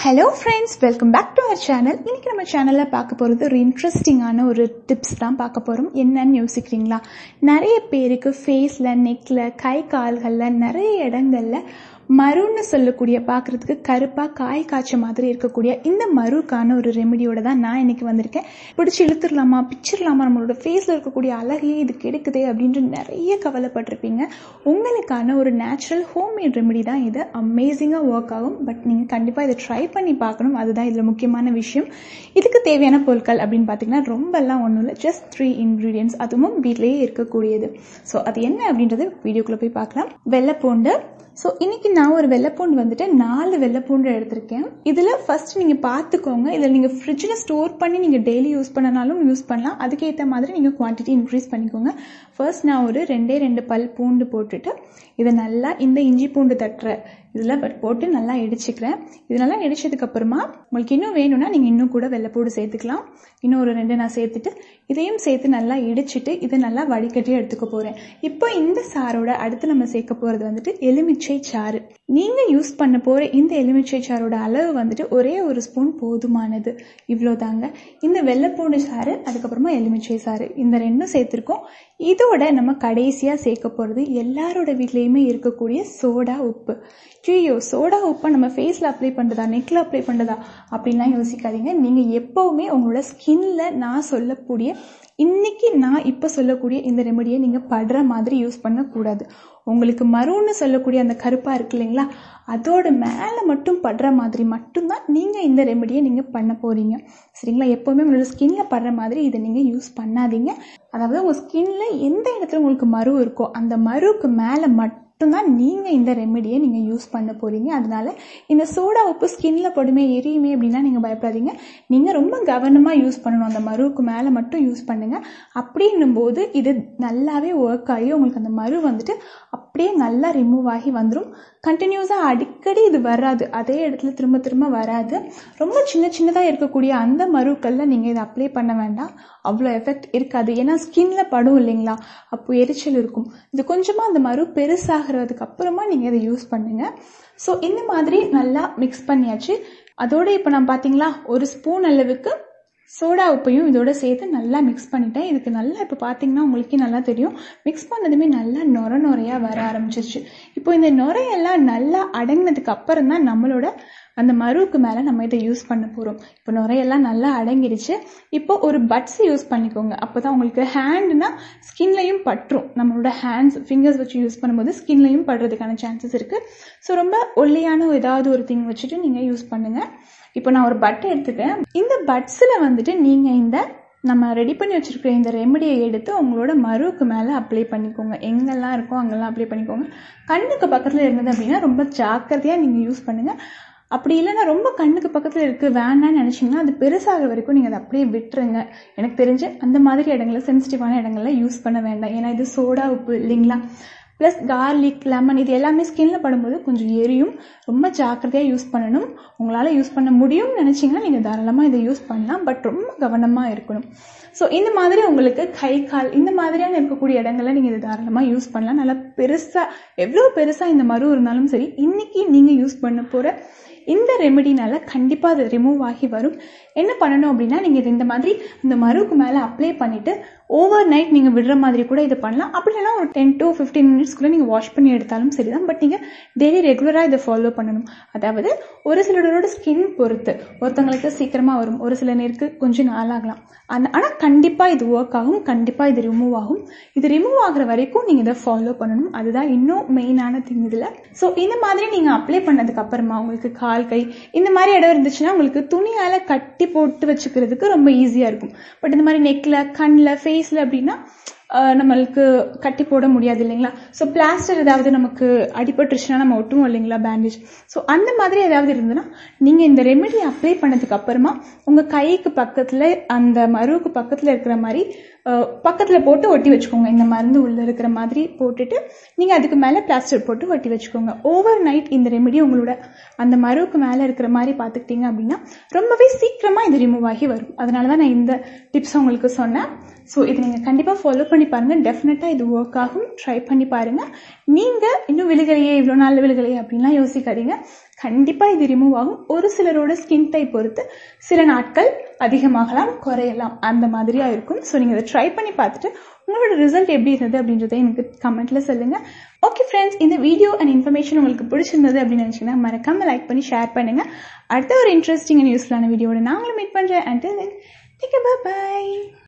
hello friends welcome back to our channel இன்னைக்கு நம்ம சேனலில் பார்க்க போகிறது ஒரு இன்ட்ரெஸ்டிங்கான ஒரு டிப்ஸ் தான் பார்க்க போகிறோம் என்னன்னு யோசிக்கிறீங்களா நிறைய பேருக்கு ஃபேஸில் நெக்கில் கை கால்களில் நிறைய இடங்கள்ல மருன்னு சொல்லக்கூடிய பார்க்குறதுக்கு கருப்பாக காய் காய்ச்ச மாதிரி இருக்கக்கூடிய இந்த மருக்கான ஒரு ரெமெடியோட தான் நான் இன்னைக்கு வந்திருக்கேன் பிடிச்சி இழுத்துடலாமா பிச்சிடலாமா நம்மளோட ஃபேஸில் இருக்கக்கூடிய அழகையே இது கெடுக்குதே அப்படின்ட்டு நிறைய கவலைப்பட்டிருப்பீங்க உங்களுக்கான ஒரு நேச்சுரல் ஹோம்மேட் ரெமெடி தான் இது அமேசிங்காக ஒர்க் ஆகும் பட் நீங்கள் கண்டிப்பாக இதை ட்ரை பண்ணி பார்க்கணும் அதுதான் இதில் முக்கியமான விஷயம் இதுக்கு தேவையான பொருட்கள் அப்படின்னு பார்த்தீங்கன்னா ரொம்பலாம் ஒன்றும் இல்லை ஜஸ்ட் த்ரீ இன்க்ரீடியன்ஸ் அதுவும் வீட்டிலேயே இருக்கக்கூடியது ஸோ அது என்ன அப்படின்றது வீடியோக்குள்ளே போய் பார்க்கலாம் வெள்ளைப்பூண்டு ஸோ இன்னைக்கு நான் ஒரு வெள்ளைப்பூண்டு வந்துட்டு நாலு வெள்ளைப்பூண்டு எடுத்திருக்கேன் இதில் ஃபர்ஸ்ட் நீங்கள் பார்த்துக்கோங்க இதில் நீங்கள் ஃப்ரிட்ஜில் ஸ்டோர் பண்ணி நீங்கள் டெய்லி யூஸ் பண்ணனாலும் யூஸ் பண்ணலாம் அதுக்கேற்ற மாதிரி நீங்கள் குவான்டிட்டி இன்க்ரீஸ் பண்ணிக்கோங்க ஃபர்ஸ்ட் நான் ஒரு ரெண்டே ரெண்டு பல் பூண்டு போட்டுட்டு இதை நல்லா இந்த இஞ்சி பூண்டு தட்டுற இதில் போட்டு நல்லா இடிச்சுக்கிறேன் இது நல்லா இடிச்சதுக்கப்புறமா உங்களுக்கு இன்னும் வேணும்னா நீங்கள் இன்னும் கூட வெள்ளைப்பூடு சேர்த்துக்கலாம் இன்னும் ஒரு ரெண்டு நான் சேர்த்துட்டு இதையும் சேர்த்து நல்லா இடிச்சிட்டு இதை நல்லா வடிகட்டி எடுத்துக்க போகிறேன் இப்போ இந்த சாரோட அடுத்து நம்ம சேர்க்க போகிறது வந்துட்டு எலுமிச்சை சாறு நீங்கள் யூஸ் பண்ண போகிற இந்த எலுமிச்சை சாரோட அளவு வந்துட்டு ஒரே ஒரு ஸ்பூன் போதுமானது இவ்வளோதாங்க இந்த வெள்ளைப்பூண்டு சாறு அதுக்கப்புறமா எலுமிச்சை சாறு இந்த ரெண்டும் சேர்த்துருக்கோம் இதோட நம்ம கடைசியாக சேர்க்க போகிறது எல்லாரோட வீட்லேயுமே இருக்கக்கூடிய சோடா உப்பு ஐயோ சோடா உப்பை நம்ம ஃபேஸில் அப்ளை பண்ணுறதா நெக்கில் அப்ளை பண்ணுறதா அப்படின்லாம் யோசிக்காதீங்க நீங்கள் எப்போவுமே உங்களோட ஸ்கின்ல நான் சொல்லக்கூடிய இன்னைக்கு நான் இப்போ சொல்லக்கூடிய இந்த ரெமெடியை நீங்கள் படுற மாதிரி யூஸ் பண்ணக்கூடாது உங்களுக்கு மருன்னு சொல்லக்கூடிய அந்த கருப்பாக இருக்கு இல்லைங்களா அதோட மேலே மட்டும் படுற மாதிரி மட்டும்தான் நீங்கள் இந்த ரெமெடியை நீங்கள் பண்ண போகிறீங்க சரிங்களா எப்போவுமே உங்களோட ஸ்கின்ல படுற மாதிரி இதை நீங்கள் யூஸ் பண்ணாதீங்க அதாவது உங்கள் ஸ்கின்ல எந்த இடத்துல உங்களுக்கு மரு இருக்கோ அந்த மருவுக்கு மேலே மட்டும் மட்டும்தான் நீங்கள் இந்த ரெமெடியை நீங்கள் யூஸ் பண்ண போகிறீங்க அதனால இந்த சோடா உப்பு ஸ்கின்ல படுமே எரியுமே அப்படின்னா நீங்கள் பயப்படாதீங்க நீங்கள் ரொம்ப கவனமாக யூஸ் பண்ணணும் அந்த மருவுக்கு மேலே மட்டும் யூஸ் பண்ணுங்கள் அப்படின்னும் போது இது நல்லாவே ஒர்க் ஆகி உங்களுக்கு அந்த மரு வந்துட்டு அப்படியே நல்லா ரிமூவ் ஆகி வந்துடும் கண்டினியூஸாக அடிக்கடி இது வராது அதே இடத்துல திரும்ப திரும்ப வராது ரொம்ப சின்ன சின்னதாக இருக்கக்கூடிய அந்த மருக்களில் நீங்கள் இதை அப்ளை பண்ண வேண்டாம் அவ்வளோ எஃபெக்ட் இருக்காது ஏன்னா ஸ்கின்ல படும் இல்லைங்களா அப்போ எரிச்சல் இருக்கும் இது கொஞ்சமாக அந்த மரு பெருசாகிறதுக்கு அப்புறமா நீங்கள் இதை யூஸ் பண்ணுங்க ஸோ இந்த மாதிரி நல்லா மிக்ஸ் பண்ணியாச்சு அதோட இப்போ நான் பார்த்தீங்களா ஒரு ஸ்பூன் அளவுக்கு சோடா உப்பையும் இதோட சேர்த்து நல்லா மிக்ஸ் பண்ணிட்டேன் இதுக்கு நல்லா இப்போ பார்த்தீங்கன்னா உங்களுக்கே நல்லா தெரியும் மிக்ஸ் பண்ணதுமே நல்லா நொர நொறையாக வர ஆரம்பிச்சிருச்சு இப்போ இந்த நுரையெல்லாம் நல்லா அடங்கினதுக்கு அப்புறம் தான் நம்மளோட அந்த மருவுக்கு மேலே நம்ம இதை யூஸ் பண்ண போகிறோம் இப்போ நுரையெல்லாம் நல்லா அடங்கிடுச்சு இப்போ ஒரு பட்ஸ் யூஸ் பண்ணிக்கோங்க அப்போ தான் உங்களுக்கு ஹேண்டுனா ஸ்கின்லையும் பற்றும் நம்மளோட ஹேண்ட்ஸ் ஃபிங்கர்ஸ் வச்சு யூஸ் பண்ணும்போது ஸ்கின்லையும் படுறதுக்கான சான்சஸ் இருக்குது ஸோ ரொம்ப ஒல்லியான ஏதாவது ஒரு திங் வச்சுட்டு நீங்கள் யூஸ் பண்ணுங்கள் இப்போ நான் ஒரு பட் எடுத்துட்டேன் இந்த பட்ஸில் வந்துட்டு நீங்கள் இந்த நம்ம ரெடி பண்ணி வச்சுருக்கிற இந்த ரெமடியை எடுத்து உங்களோட மருவுக்கு மேலே அப்ளை பண்ணிக்கோங்க எங்கெல்லாம் இருக்கோ அங்கெல்லாம் அப்ளை பண்ணிக்கோங்க கண்ணுக்கு பக்கத்தில் இருந்தது அப்படின்னா ரொம்ப ஜாக்கிரதையாக நீங்கள் யூஸ் பண்ணுங்கள் அப்படி இல்லைன்னா ரொம்ப கண்ணுக்கு பக்கத்தில் இருக்குது வேணான்னு நினச்சிங்கன்னா அது பெருசாகிற வரைக்கும் நீங்கள் அதை அப்படியே விட்டுருங்க எனக்கு தெரிஞ்சு அந்த மாதிரி இடங்கள்ல சென்சிட்டிவான இடங்கள்ல யூஸ் பண்ண வேண்டாம் ஏன்னா இது சோடா உப்பு இல்லைங்களா ப்ளஸ் கார்லிக் லெமன் இது எல்லாமே ஸ்கின்ல படும்போது கொஞ்சம் எரியும் ரொம்ப ஜாக்கிரதையாக யூஸ் பண்ணணும் உங்களால் யூஸ் பண்ண முடியும்னு நினச்சிங்கன்னா நீங்கள் தாராளமாக இதை யூஸ் பண்ணலாம் பட் ரொம்ப கவனமாக இருக்கணும் ஸோ இந்த மாதிரி உங்களுக்கு கை கால் இந்த மாதிரியான இருக்கக்கூடிய இடங்கள்ல நீங்கள் இதை தாராளமாக யூஸ் பண்ணலாம் நல்லா பெருசாக எவ்வளோ பெருசாக இந்த மரு இருந்தாலும் சரி இன்னைக்கு நீங்கள் யூஸ் பண்ண போகிற இந்த ரெமெடினால கண்டிப்பாக அது ரிமூவ் ஆகி வரும் என்ன பண்ணணும் அப்படின்னா நீங்கள் இது இந்த மாதிரி இந்த மருவுக்கு மேலே அப்ளை பண்ணிவிட்டு ஓவர் நைட் நீங்கள் விடுற மாதிரி கூட இதை பண்ணலாம் அப்படி இல்லைனா ஒரு டென் டு ஃபிஃப்டீன் மினிட்ஸ்க்குள்ளே நீங்கள் வாஷ் பண்ணி எடுத்தாலும் சரி தான் பட் நீங்கள் டெய்லி ரெகுலராக இதை ஃபாலோ பண்ணணும் அதாவது ஒரு சிலரோட ஸ்கின் பொறுத்து ஒருத்தவங்களுக்கு சீக்கிரமாக வரும் ஒரு சில நேருக்கு கொஞ்சம் நாளாகலாம் அந்த ஆனால் கண்டிப்பாக இது ஒர்க் ஆகும் கண்டிப்பாக இது ரிமூவ் ஆகும் இது ரிமூவ் ஆகிற வரைக்கும் நீங்கள் இதை ஃபாலோ பண்ணணும் அதுதான் இன்னும் மெயினான திங் இதில் ஸோ இந்த மாதிரி நீங்கள் அப்ளை பண்ணதுக்கு அப்புறமா உங்களுக்கு கால் கை இந்த மாதிரி இடம் இருந்துச்சுன்னா உங்களுக்கு துணியால் கட்டி போட்டு வச்சுக்கிறதுக்கு ரொம்ப ஈஸியாக இருக்கும் பட் இந்த மாதிரி நெக்கில் கண்ணில் ஃபேஸில் அப்படின்னா நம்மளுக்கு கட்டி போட முடியாது இல்லைங்களா ஸோ பிளாஸ்டர் ஏதாவது நமக்கு அடிபட்டுருச்சுன்னா நம்ம ஒட்டுவோம் இல்லைங்களா பேண்டேஜ் ஸோ அந்த மாதிரி ஏதாவது இருந்ததுன்னா நீங்கள் இந்த ரெமெடி அப்ளை பண்ணதுக்கு அப்புறமா உங்கள் கைக்கு பக்கத்தில் அந்த மருவுக்கு பக்கத்தில் இருக்கிற மாதிரி பக்கத்தில் போட்டு ஒட்டி வச்சுக்கோங்க இந்த மருந்து உள்ளே இருக்கிற மாதிரி போட்டுட்டு நீங்கள் அதுக்கு மேலே பிளாஸ்டர் போட்டு ஒட்டி வச்சுக்கோங்க ஓவர் நைட் இந்த ரெமெடி உங்களோட அந்த மருவுக்கு மேலே இருக்கிற மாதிரி பார்த்துக்கிட்டீங்க அப்படின்னா ரொம்பவே சீக்கிரமாக இது ரிமூவ் ஆகி வரும் அதனால தான் நான் இந்த டிப்ஸ் உங்களுக்கு சொன்னேன் ஸோ இது நீங்கள் கண்டிப்பாக ஃபாலோ பண்ணி பண்ணி பாருங்கள் டெஃபினட்டாக இது ஒர்க் ஆகும் ட்ரை பண்ணி பாருங்கள் நீங்கள் இன்னும் விழுகலையே இவ்வளோ நாள் விழுகலையே அப்படின்லாம் யோசிக்காதீங்க கண்டிப்பாக இது ரிமூவ் ஆகும் ஒரு சிலரோட ஸ்கின் டைப் பொறுத்து சில நாட்கள் அதிகமாகலாம் குறையலாம் அந்த மாதிரியாக இருக்கும் ஸோ நீங்கள் இதை ட்ரை பண்ணி பார்த்துட்டு உங்களோட ரிசல்ட் எப்படி இருந்தது அப்படின்றத எனக்கு கமெண்ட்ல சொல்லுங்க ஓகே ஃப்ரெண்ட்ஸ் இந்த வீடியோ அண்ட் இன்ஃபர்மேஷன் உங்களுக்கு பிடிச்சிருந்தது அப்படின்னு நினைச்சீங்கன்னா மறக்காம லைக் பண்ணி ஷேர் பண்ணுங்க அடுத்த ஒரு இன்ட்ரெஸ்டிங் அண்ட் யூஸ்ஃபுல்லான வீடியோட நாங்களும் மீட் பண்றேன் அண்ட் பாய்